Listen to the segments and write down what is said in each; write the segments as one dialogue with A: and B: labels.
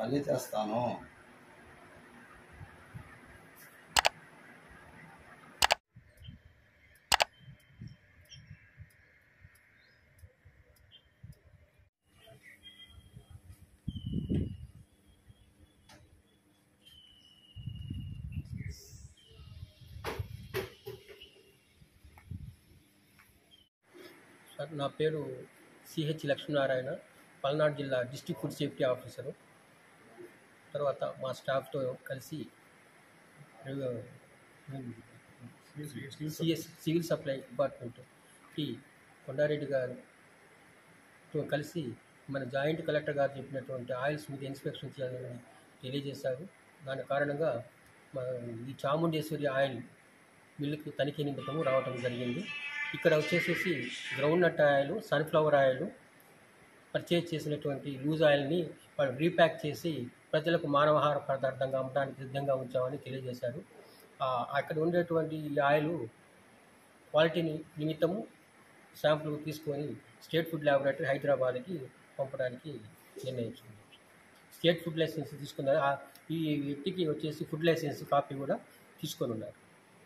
A: మళ్ళీ చేస్తాను
B: సార్ నా పేరు సిహెచ్ లక్ష్మీనారాయణ పల్నాడు జిల్లా డిస్ట్రిక్ట్ ఫుడ్ సేఫ్టీ ఆఫీసరు తర్వాత మా స్టాఫ్తో కలిసి సిఎస్ సివిల్ సప్లై డిపార్ట్మెంట్కి కొండారెడ్డి గారితో కలిసి మన జాయింట్ కలెక్టర్ గారు చెప్పినటువంటి ఆయిల్స్ మీద ఇన్స్పెక్షన్ చేయాలని తెలియజేశారు దాని కారణంగా మా ఈ చాముండేశ్వరి ఆయిల్ మిల్లుకి తనిఖీ నిమిత్తము రావటం జరిగింది ఇక్కడ వచ్చేసేసి groundnut oil sunflower oil purchase చేసినటువంటి లూజ్ ఆయిల్ని వాళ్ళు రీప్యాక్ చేసి ప్రజలకు మానవాహార పదార్థంగా అమ్మడానికి సిద్ధంగా ఉంచామని తెలియజేశారు ఆ, అక్కడ ఉండేటువంటి ఈ ఆయిల్ క్వాలిటీని నిమిత్తము శాంపుల్ తీసుకొని స్టేట్ ఫుడ్ ల్యాబొరేటరీ హైదరాబాద్కి పంపడానికి నిర్ణయించుకున్నాం స్టేట్ ఫుడ్ లైసెన్స్ తీసుకున్నారు ఆ- ఈ వ్యక్తికి వచ్చేసి ఫుడ్ లైసెన్స్ కాపీ కూడా తీసుకొని ఉన్నారు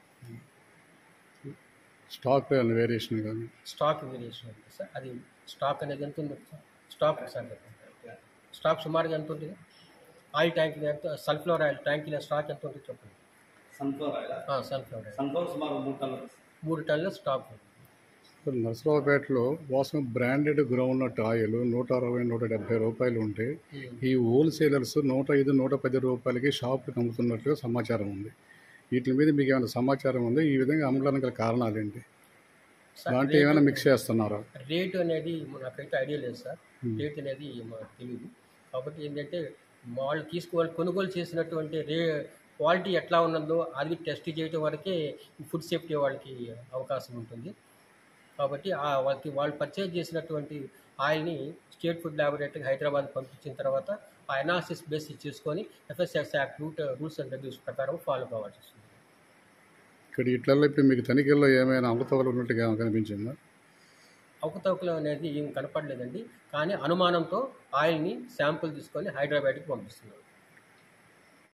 C: స్టాక్ వేరియేషన్ కానీ
B: స్టాక్ వేరియేషన్ ఉంది సార్ అది స్టాక్ అనేది ఎంత ఉంది సార్ స్టాక్ సార్ చెప్పండి. స్టాక్ సుమారుగా ఎంత ఉంటుంది ఆయిల్ ట్యాంక్ ఎంత సన్ఫ్లవర్ ఆయిల్ ట్యాంక్ స్టాక్ ఎంత ఉంటుంది చెప్పండి
A: సన్ఫ్లవర్ ఆయిల్
B: ఆ, సన్ఫ్లవర్ ఆయిల్
A: సన్ఫ్లవర్ సుమారు మూడు టన్నులు
B: మూడు టన్నుల స్టాక్ ఉంది.
C: నరసరావుపేటలో వాసం బ్రాండెడ్ గ్రౌండ్ నట్ ఆయిల్ నూట అరవై నూట డెబ్బై రూపాయలు ఉంటే
B: ఉమ్.
C: ఈ హోల్సేలర్స్ నూట ఐదు నూట పది రూపాయలకి షాపులకు అమ్ముతున్నట్లుగా సమాచారం ఉంది వీటి మీద మీకు ఏమైనా సమాచారం ఉంది ఈ విధంగా అమ్మడానికి గల కారణాలు ఏంటి
B: సార్,
C: దాంట్లో
B: రేటు-
C: ఏమైనా మిక్స్ చేస్తున్నారా
B: రేట్ అనేది నాకైతే ఐడియా లేదు సార్ రేట్ అనేది మాకు తెలియదు కాబట్టి ఏంటంటే వాళ్ళు తీసుకోవాలి కొనుగోలు చేసినటువంటి రే క్వాలిటీ ఎట్లా ఉన్నదో అది టెస్ట్ చేయడం వరకే ఫుడ్ సేఫ్టీ వాళ్ళకి అవకాశం ఉంటుంది కాబట్టి ఆ వాళ్ళకి వాళ్ళు పర్చేజ్ చేసినటువంటి ఆయిల్ని స్టేట్ ఫుడ్ ల్యాబొరేటరీ హైదరాబాద్ పంపించిన తర్వాత ఆ అనాలిసిస్ బేసిస్ చేసుకొని FSS act route rules and regulation ప్రకారం ఫాలో కావాల్సి వస్తుంది
C: ఇక్కడ ఇట్లలో ఇప్పుడు మీకు తనిఖీల్లో ఏమైనా అవకతవకలు ఉన్నట్టుగా కనిపించిందా
B: అవకతవకలు అనేది ఏం కనపడలేదండి కానీ అనుమానంతో ఆయిల్ని శాంపుల్ తీసుకొని హైదరాబాద్కి పంపిస్తున్నారు